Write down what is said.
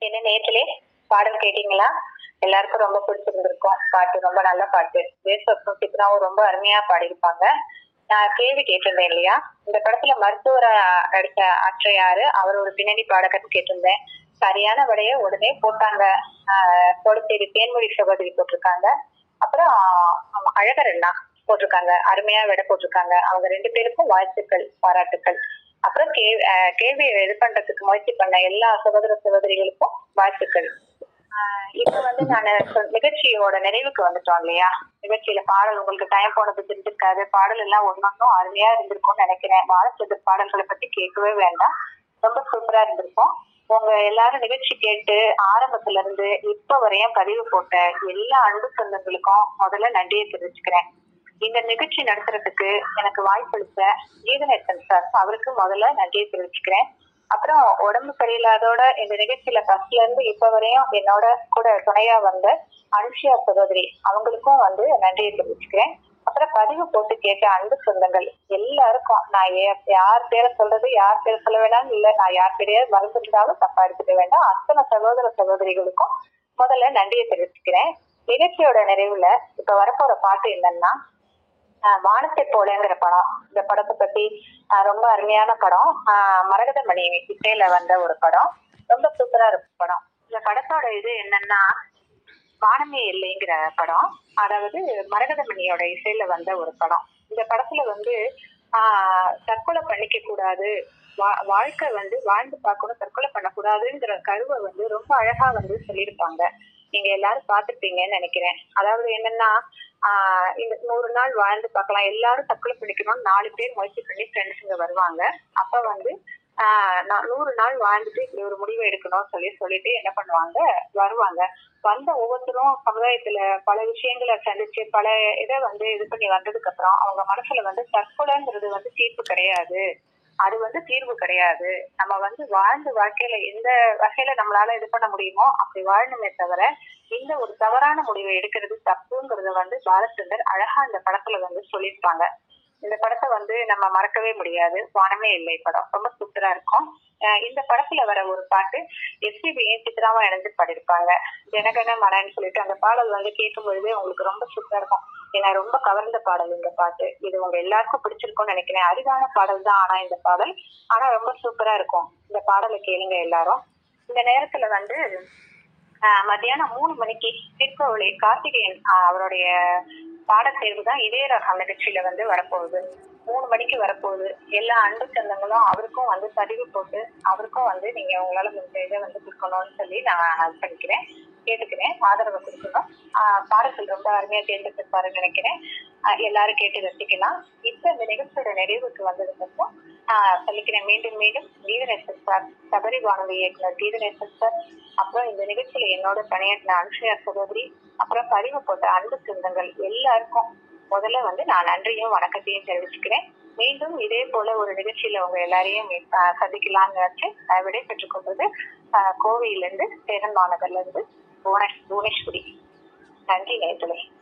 என்ன நேரத்திலே பாடல் கேட்டீங்களா எல்லாருக்கும் ரொம்ப பிடிச்சிருந்திருக்கும் பாட்டு ரொம்ப நல்ல பாட்டு தேசப்பும் சித்ராவும் ரொம்ப அருமையா பாடியிருப்பாங்க நான் கேள்வி கேட்டிருந்தேன் இல்லையா இந்த படத்துல மருத்துவரை நடித்த ஆற்ற யாரு அவர் ஒரு பின்னணி பாடகர் கேட்டிருந்தேன் சரியான விடைய உடனே போட்டாங்க ஆஹ் கோடச்சேரி தேன்மொழி சகோதரி போட்டிருக்காங்க அப்புறம் ஆஹ் அழகர் அண்ணா போட்டிருக்காங்க அருமையா விட போட்டிருக்காங்க அவங்க ரெண்டு பேருக்கும் வாழ்த்துக்கள் பாராட்டுக்கள் அப்புறம் கே ஆஹ் கேள்வியை இது பண்றதுக்கு முயற்சி பண்ண எல்லா சகோதர சகோதரிகளுக்கும் வாழ்த்துக்கள் ஆஹ் இப்ப வந்து நான் நிகழ்ச்சியோட நிறைவுக்கு வந்துட்டோம் இல்லையா நிகழ்ச்சியில பாடல் உங்களுக்கு டைம் போனது தெரிஞ்சிருக்காது பாடல் எல்லாம் ஒன்னொன்னும் அருமையா இருந்திருக்கும்னு நினைக்கிறேன் வாழச்செது பாடல்களை பத்தி கேட்கவே வேண்டாம் ரொம்ப சூப்பரா இருந்திருக்கும் உங்க எல்லாரும் நிகழ்ச்சி கேட்டு ஆரம்பத்துல இருந்து இப்ப வரையும் பதிவு போட்ட எல்லா அன்பு சொந்தங்களுக்கும் முதல்ல நன்றியை தெரிவிச்சுக்கிறேன் இந்த நிகழ்ச்சி நடத்துறதுக்கு எனக்கு வாய்ப்பளித்த கீதநேசன் சார் அவருக்கு முதல்ல நன்றியை தெரிவிச்சுக்கிறேன் அப்புறம் உடம்பு சரியில்லாதோட இந்த நிகழ்ச்சியில ஃபர்ஸ்ட்ல இருந்து இப்ப வரையும் என்னோட கூட துணையா வந்த அனுஷியா சகோதரி அவங்களுக்கும் வந்து நன்றியை தெரிவிச்சுக்கிறேன் அப்புறம் பதிவு போட்டு கேட்ட அன்பு சொந்தங்கள் எல்லாருக்கும் நான் ஏ- யார் பேரை சொல்றது யார் பேரை சொல்ல வேண்டாம் இல்ல நான் யார் பேரையாவது மறந்துட்டாலும் தப்பா எடுத்துக்க வேண்டாம் அத்தனை சகோதர சகோதரிகளுக்கும் முதல்ல நன்றியை தெரிவிச்சுக்கிறேன் நிகழ்ச்சியோட நிறைவுல இப்ப வரப்போற பாட்டு என்னன்னா ஆஹ் வானத்தை போலங்கிற படம் இந்த படத்தை பத்தி ஆஹ் ரொம்ப அருமையான படம் ஆஹ் மரகத மணி இசையில வந்த ஒரு படம் ரொம்ப சூப்பரா இருக்கும் படம் இந்த படத்தோட இது என்னன்னா வானமே இல்லைங்கிற படம் அதாவது மரகதமணியோட இசையில வந்த ஒரு படம் இந்த படத்துல வந்து ஆஹ் தற்கொலை பண்ணிக்க கூடாது வா- வாழ்க்கை வந்து வாழ்ந்து பார்க்கணும் தற்கொலை பண்ணக்கூடாதுங்கிற கருவை வந்து ரொம்ப அழகா வந்து சொல்லியிருப்பாங்க நீங்க எல்லாரும் பார்த்திருப்பீங்கன்னு நினைக்கிறேன் அதாவது என்னன்னா ஆஹ் இந்த நூறு நாள் வாழ்ந்து பார்க்கலாம் எல்லாரும் தற்கொலை பண்ணிக்கணும்னு நாலு பேர் முயற்சி பண்ணி ஃப்ரெண்ட்ஸுங்க வருவாங்க அப்ப வந்து ஆஹ் நான் நூறு நாள் வாழ்ந்துட்டு இப்படி ஒரு முடிவு எடுக்கணும்னு சொல்லி சொல்லிட்டு என்ன பண்ணுவாங்க வருவாங்க வந்த ஒவ்வொருத்தரும் சமுதாயத்துல பல விஷயங்களை சந்திச்சு பல இதை வந்து இது பண்ணி வந்ததுக்கு அப்புறம் அவங்க மனசுல வந்து தற்கொலைங்கிறது வந்து தீர்ப்பு கிடையாது அது வந்து தீர்வு கிடையாது நம்ம வந்து வாழ்ந்த வாழ்க்கையில எந்த வகையில நம்மளால இது பண்ண முடியுமோ அப்படி வாழணுமே தவிர இந்த ஒரு தவறான முடிவை எடுக்கிறது தப்புங்கிறத வந்து பாலச்சந்தர் அழகா இந்த படத்துல வந்து சொல்லியிருப்பாங்க இந்த படத்தை வந்து நம்ம மறக்கவே முடியாது வானமே இல்லை படம் ரொம்ப சூப்பரா இருக்கும் அஹ் இந்த படத்துல வர ஒரு பாட்டு எஸ்பிபியும் சித்ராவா இணைந்து பாடியிருப்பாங்க ஜனகன மனன்னு சொல்லிட்டு அந்த பாடல் வந்து கேட்கும் பொழுதே உங்களுக்கு ரொம்ப சூப்பரா இருக்கும் ஏன்னா ரொம்ப கவர்ந்த பாடல் இந்த பாட்டு இது உங்க எல்லாருக்கும் பிடிச்சிருக்கும்னு நினைக்கிறேன் அரிதான பாடல் தான் ஆனா இந்த பாடல் ஆனா ரொம்ப சூப்பரா இருக்கும் இந்த பாடலை கேளுங்க எல்லாரும் இந்த நேரத்துல வந்து ஆஹ் மத்தியானம் மூணு மணிக்கு திருக்கோவிலை கார்த்திகேயன் ஆஹ் அவருடைய பாடத்தேர்வு தான் இதே ரகம் நிகழ்ச்சியில வந்து வரப்போகுது மூணு மணிக்கு வரப்போகுது எல்லா அன்பு சொந்தங்களும் அவருக்கும் வந்து பதிவு போட்டு அவருக்கும் வந்து நீங்க உங்களால முடிஞ்ச இதை வந்து கொடுக்கணும்னு சொல்லி நான் இது பண்ணிக்கிறேன் கேட்டுக்கிறேன் ஆதரவு கொடுக்கணும் ஆஹ் பாடல்கள் ரொம்ப அருமையா தேர்ந்தெடுத்திருப்பாருன்னு நினைக்கிறேன் ஆஹ் எல்லாரும் கேட்டு ரசிக்கலாம் இப்ப இந்த நிகழ்ச்சியோட நிறைவுக்கு வந்ததுக்கு அப்புறம் ஆஹ் சொல்லிக்கிறேன் மீண்டும் மீண்டும் கீதநேசன் சார் சபரி வானொலி இயக்குனர் கீதநேசன் சார் அப்புறம் இந்த நிகழ்ச்சியில என்னோட பணியாற்றின அனுஷயா சகோதரி அப்புறம் பதிவு போட்ட அன்பு சொந்தங்கள் எல்லாருக்கும் முதல்ல வந்து நான் நன்றியும் வணக்கத்தையும் தெரிவிச்சுக்கிறேன் மீண்டும் இதே போல ஒரு நிகழ்ச்சியில உங்க எல்லாரையும் ஆஹ் சந்திக்கலாம்னு நினைச்சு ஆஹ் விடை பெற்றுக் கொண்டது ஆஹ் கோவையிலிருந்து சேரன் மாநகர்ல இருந்து புவனேஷ் புவனேஸ்வரி நன்றி நேர்களே